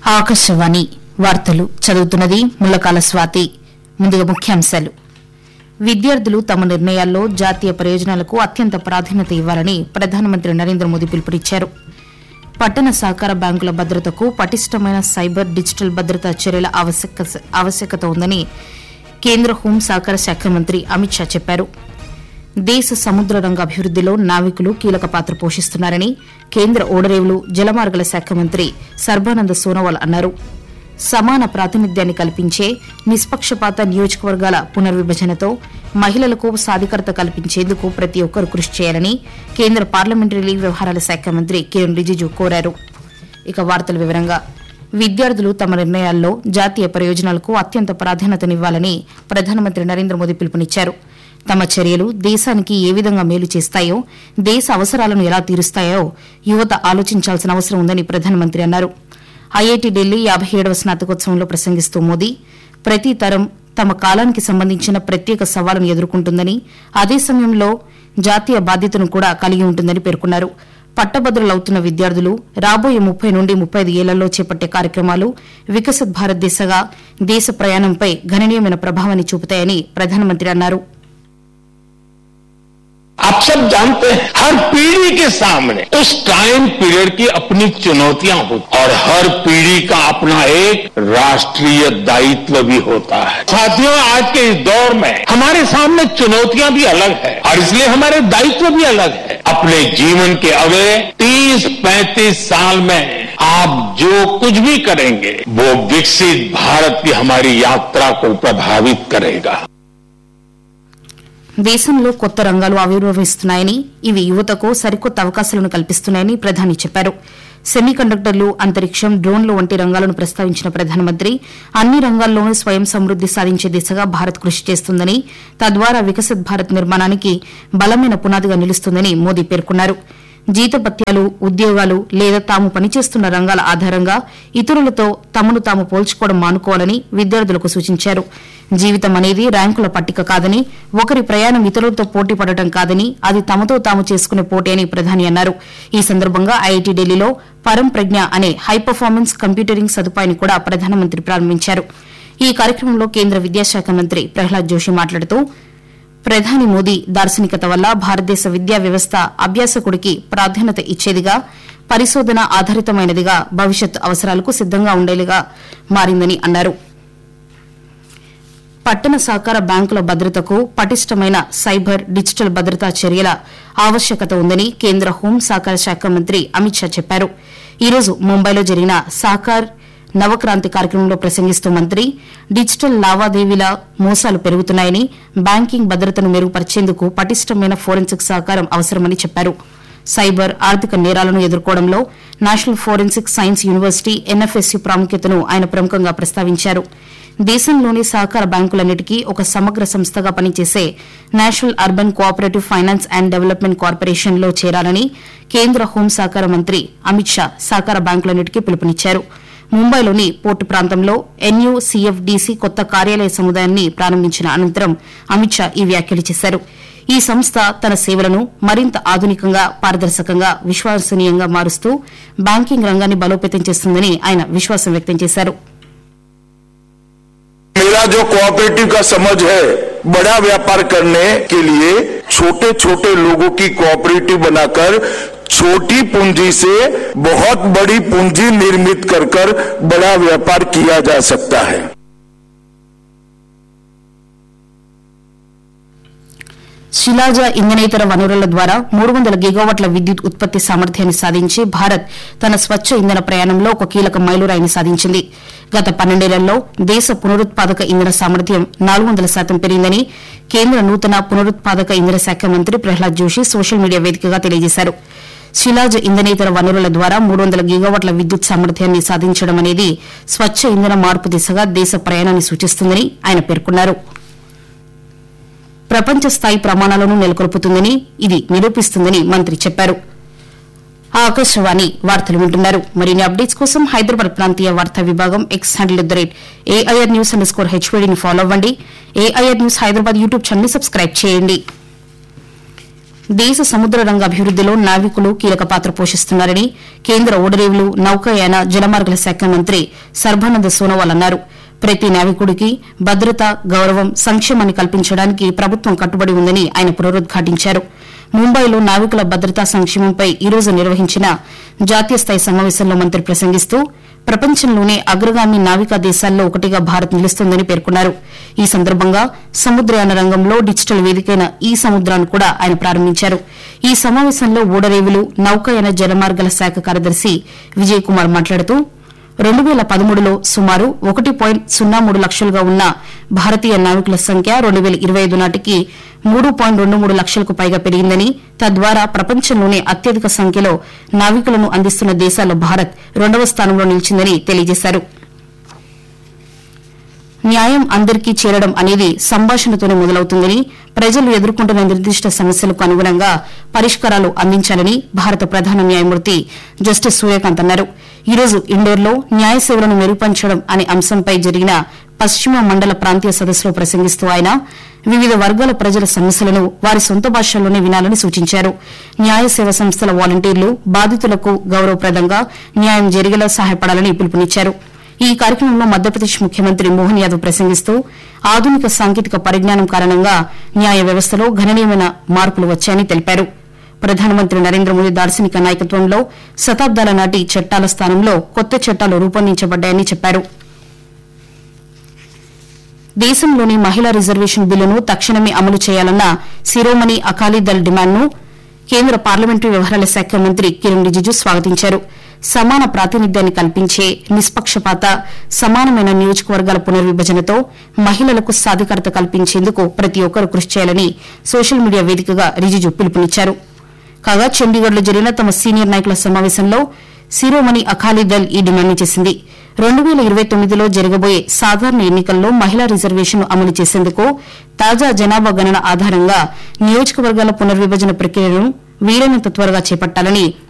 ఆకాశవాణి వార్తలు చదువుతున్నది ముల్లకాల స్వాతి ముందుగా ముఖ్యాంశాలు విద్యార్థులు తమ నిర్ణయాల్లో జాతీయ ప్రయోజనాలకు అత్యంత ప్రాధాన్యత ఇవ్వాలని ప్రధానమంత్రి నరేంద్ర మోదీ పిలుపునిచ్చారు పట్టణ సహకార బ్యాంకుల భద్రతకు పటిష్టమైన సైబర్ డిజిటల్ భద్రతా చర్యల ఆవశ్యక- ఆవశ్యకత ఉందని కేంద్ర హోం సహకార శాఖ మంత్రి అమిత్ షా చెప్పారు దేశ సముద్ర రంగ అభివృద్దిలో నావికులు కీలక పాత్ర పోషిస్తున్నారని కేంద్ర ఓడరేవులు జలమార్గల శాఖ మంత్రి సర్బానంద సోనోవాల్ అన్నారు సమాన ప్రాతినిధ్యాన్ని కల్పించే నిష్పక్షపాత నియోజకవర్గాల పునర్విభజనతో మహిళలకు సాధికారత కల్పించేందుకు ప్రతి ఒక్కరూ కృషి చేయాలని కేంద్ర పార్లమెంటరీ వ్యవహారాల శాఖ మంత్రి కిరణ్ రిజిజు కోరారు ఇక వార్తల వివరంగా విద్యార్థులు తమ నిర్ణయాల్లో జాతీయ ప్రయోజనాలకు అత్యంత ప్రాధాన్యతనివ్వాలని ప్రధానమంత్రి నరేంద్ర మోదీ పిలుపునిచ్చారు తమ చర్యలు దేశానికి ఏ విధంగా మేలు చేస్తాయో దేశ అవసరాలను ఎలా తీరుస్తాయో యువత ఆలోచించాల్సిన అవసరం ఉందని ప్రధానమంత్రి అన్నారు ఐఐటి ఢిల్లీ యాభై ఏడవ స్నాతకోత్సవంలో ప్రసంగిస్తూ మోదీ ప్రతి తరం తమ కాలానికి సంబంధించిన ప్రత్యేక సవాలును ఎదుర్కొంటుందని అదే సమయంలో జాతీయ బాధ్యతను కూడా కలిగి ఉంటుందని పేర్కొన్నారు పట్టభద్రులవుతున్న విద్యార్థులు రాబోయే ముప్పై నుండి ముప్పై ఐదు ఏళ్లలో చేపట్టే కార్యక్రమాలు వికసిత్ భారత్ దిశగా దేశ ప్రయాణంపై గణనీయమైన ప్రభావాన్ని చూపుతాయని ప్రధానమంత్రి అన్నారు आप सब जानते हैं हर पीढ़ी के सामने उस टाइम पीरियड की अपनी चुनौतियां होती और हर पीढ़ी का अपना एक राष्ट्रीय दायित्व भी होता है साथियों आज के इस दौर में हमारे सामने चुनौतियां भी अलग है और इसलिए हमारे दायित्व भी अलग है अपने जीवन के अगले 30-35 साल में आप जो कुछ भी करेंगे वो विकसित भारत की हमारी यात्रा को प्रभावित करेगा దేశంలో కొత్త రంగాలు ఆవిర్భవిస్తున్నాయని ఇవి యువతకు సరికొత్త అవకాశాలను కల్పిస్తున్నాయని ప్రధాని చెప్పారు సెమీ కండక్టర్లు అంతరిక్షం డ్రోన్లు వంటి రంగాలను ప్రస్తావించిన ప్రధానమంత్రి అన్ని రంగాల్లోనూ స్వయం సమృద్ది సాధించే దిశగా భారత్ కృషి చేస్తుందని తద్వారా వికసిత్ భారత్ నిర్మాణానికి బలమైన పునాదిగా నిలుస్తుందని మోదీ పేర్కొన్నారు జీతభత్యాలు ఉద్యోగాలు లేదా తాము పనిచేస్తున్న రంగాల ఆధారంగా ఇతరులతో తమను తాము పోల్చుకోవడం మానుకోవాలని విద్యార్థులకు సూచించారు జీవితం అనేది ర్యాంకుల పట్టిక కాదని ఒకరి ప్రయాణం ఇతరులతో పోటీ పడటం కాదని అది తమతో తాము చేసుకునే పోటీ అని ప్రధాని అన్నారు ఈ సందర్భంగా ఐఐటి ఢిల్లీలో పరం ప్రజ్ఞ అనే హై పర్ఫార్మెన్స్ కంప్యూటరింగ్ సదుపాయాన్ని కూడా ప్రధానమంత్రి ప్రారంభించారు ఈ కార్యక్రమంలో కేంద్ర విద్యాశాఖ మంత్రి ప్రహ్లాద్ జోషి మాట్లాడుతూ ప్రధాని మోదీ దార్శనికత వల్ల భారతదేశ విద్యా వ్యవస్థ అభ్యాసకుడికి ప్రాధాన్యత ఇచ్చేదిగా పరిశోధన ఆధారితమైనదిగా భవిష్యత్ అవసరాలకు సిద్దంగా ఉండేదిగా మారిందని అన్నారు పట్టణ సహకార బ్యాంకుల భద్రతకు పటిష్టమైన సైబర్ డిజిటల్ భద్రతా చర్యల ఆవశ్యకత ఉందని కేంద్ర హోం సహకార శాఖ మంత్రి అమిత్ షా చెప్పారు ఈ రోజు ముంబైలో జరిగిన సహకార్ నవక్రాంతి కార్యక్రమంలో ప్రసంగిస్తూ మంత్రి డిజిటల్ లావాదేవీల మోసాలు పెరుగుతున్నాయని బ్యాంకింగ్ భద్రతను మెరుగుపరిచేందుకు పటిష్టమైన ఫోరెన్సిక్ సహకారం అవసరమని చెప్పారు సైబర్ ఆర్థిక నేరాలను ఎదుర్కోవడంలో National Forensic Science University NFSU ప్రాముఖ్యతను ఆయన ప్రముఖంగా ప్రస్తావించారు దేశంలోని సహకార బ్యాంకులన్నిటికీ ఒక సమగ్ర సంస్థగా పనిచేసే National Urban Cooperative Finance and Development Corporation లో చేరాలని కేంద్ర హోం సహకార మంత్రి అమిత్ షా సహకార బ్యాంకులన్నిటికీ పిలుపునిచ్చారు ముంబైలోని పోర్టు ప్రాంతంలో ఎన్యూసీఎఫ్డీసీ కొత్త కార్యాలయ సముదాయాన్ని ప్రారంభించిన అనంతరం అమిత్ షా ఈ వ్యాఖ్యలు చేశారు ఈ సంస్థ తన సేవలను మరింత ఆధునికంగా పారదర్శకంగా విశ్వసనీయంగా మారుస్తూ బ్యాంకింగ్ రంగాన్ని బలోపేతం చేస్తుందని ఆయన విశ్వాసం వ్యక్తం చేశారు मेरा जो कोऑपरेटिव का समझ है बड़ा व्यापार करने के लिए छोटे छोटे लोगों की कोऑपरेटिव बनाकर छोटी पूंजी से बहुत बड़ी पूंजी निर्मित कर कर बड़ा व्यापार किया जा सकता है శిలాజ ఇంధనేతర వనరుల ద్వారా మూడు వందల గిగావాట్ల విద్యుత్ ఉత్పత్తి సామర్థ్యాన్ని సాధించి భారత్ తన స్వచ్ఛ ఇంధన ప్రయాణంలో ఒక కీలక మైలురాయిని సాధించింది గత పన్నెండేళ్లలో దేశ పునరుత్పాదక ఇంధన సామర్థ్యం నాలుగు వందల శాతం పెరిగిందని కేంద్ర నూతన పునరుత్పాదక ఇంధన శాఖ మంత్రి ప్రహ్లాద్ జోషి సోషల్ మీడియా వేదికగా తెలియజేశారు శిలాజ్ ఇంధనేతర వనరుల ద్వారా మూడు వందల గిగావాట్ల విద్యుత్ సామర్థ్యాన్ని సాధించడం అనేది స్వచ్ఛ ఇంధన మార్పు దిశగా దేశ ప్రయాణాన్ని సూచిస్తుందని ఆయన పేర్కొన్నారు ప్రపంచ స్థాయి ప్రమాణాలను నెలకొల్పుతుందని ఇది నిరూపిస్తుందని మంత్రి చెప్పారు ఆకాశవాణి వార్తలు వింటున్నారు మరిన్ని అప్డేట్స్ కోసం హైదరాబాద్ ప్రాంతీయ వార్తా విభాగం X handle at the rate AIR news underscore హెచ్వీడీని ఫాలో అవ్వండి AIR news Hyderabad YouTube channel subscribe చేయండి దేశ సముద్ర రంగ అభివృద్దిలో నావికులు కీలక పాత్ర పోషిస్తున్నారని కేంద్ర ఓడరేవులు నౌకాయాన జలమార్గల శాఖ మంత్రి సర్బానంద సోనోవాల్ అన్నారు ప్రతి నావికుడికి భద్రత గౌరవం సంక్షేమాన్ని కల్పించడానికి ప్రభుత్వం కట్టుబడి ఉందని ఆయన పునరుద్ఘాటించారు ముంబైలో నావికుల భద్రతా సంక్షేమంపై ఈ రోజు నిర్వహించిన జాతీయ స్థాయి సమావేశంలో మంత్రి ప్రసంగిస్తూ ప్రపంచంలోనే అగ్రగామి నావికా దేశాల్లో ఒకటిగా భారత్ నిలుస్తోందని పేర్కొన్నారు ఈ సందర్భంగా సముద్రయాన రంగంలో డిజిటల్ వేదికైన ఈ సముద్రాన్ని కూడా ఆయన ప్రారంభించారు ఈ సమావేశంలో ఓడరేవులు నౌకాయాన జలమార్గాల శాఖ కార్యదర్శి విజయ్ కుమార్ మాట్లాడుతూ రెండు వేల పదమూడులో సుమారు ఒకటి పాయింట్ సున్నా మూడు లక్షలుగా ఉన్న భారతీయ నావికుల సంఖ్య రెండు వేల ఇరవై ఐదు నాటికి మూడు పాయింట్ రెండు మూడు లక్షలకు పైగా పెరిగిందని తద్వారా ప్రపంచంలోనే అత్యధిక సంఖ్యలో నావికులను అందిస్తున్న దేశాల్లో భారత్ రెండవ స్థానంలో నిలిచిందని తెలియజేశారు న్యాయం అందరికీ చేరడం అనేది సంభాషణతోనే మొదలవుతుందని ప్రజలు ఎదుర్కొంటున్న నిర్దిష్ట సమస్యలకు అనుగుణంగా పరిష్కారాలు అందించాలని భారత ప్రధాన న్యాయమూర్తి జస్టిస్ సూర్యకాంత్ అన్నారు ఈ రోజు ఇండోర్లో న్యాయ సేవలను మెరుగుపరచడం అనే అంశంపై జరిగిన పశ్చిమ మండల ప్రాంతీయ సదస్సులో ప్రసంగిస్తూ ఆయన వివిధ వర్గాల ప్రజల సమస్యలను వారి సొంత భాషల్లోనే వినాలని సూచించారు న్యాయ సేవ సంస్థల వాలంటీర్లు బాధితులకు గౌరవప్రదంగా న్యాయం జరిగేలా సహాయపడాలని పిలుపునిచ్చారు ఈ కార్యక్రమంలో మధ్యప్రదేశ్ ముఖ్యమంత్రి మోహన్ యాదవ్ ప్రసంగిస్తూ ఆధునిక సాంకేతిక పరిజ్ఞానం కారణంగా న్యాయ వ్యవస్థలో గణనీయమైన మార్పులు వచ్చాయని తెలిపారు ప్రధానమంత్రి నరేంద్ర మోదీ దార్శనిక నాయకత్వంలో శతాబ్దాల నాటి చట్టాల స్థానంలో కొత్త చట్టాలు రూపొందించబడ్డాయని చెప్పారు దేశంలోని మహిళా రిజర్వేషన్ బిల్లును తక్షణమే అమలు చేయాలన్న శిరోమణి అకాలీదళ్ డిమాండ్ను కేంద్ర పార్లమెంటరీ వ్యవహారాల శాఖ మంత్రి కిరణ్ రిజిజు స్వాగతించారు సమాన ప్రాతినిధ్యాన్ని కల్పించే నిష్పక్షపాత సమానమైన నియోజకవర్గాల పునర్విభజనతో మహిళలకు సాధికారత కల్పించేందుకు ప్రతి ఒక్కరూ కృషి చేయాలని సోషల్ మీడియా వేదికగా రిజిజు పిలుపునిచ్చారు కాగా చండీగఢ్లో జరిగిన తమ సీనియర్ నాయకుల సమావేశంలో శిరోమణి అకాలీదళ్ ఈ డిమాండ్ చేసింది రెండు వేల ఇరవై తొమ్మిదిలో జరగబోయే సాధారణ ఎన్నికల్లో మహిళా రిజర్వేషన్ అమలు చేసేందుకు తాజా జనాభా గణన ఆధారంగా నియోజకవర్గాల పునర్విభజన ప్రక్రియను వీలైనంత త్వరగా చేపట్టాలని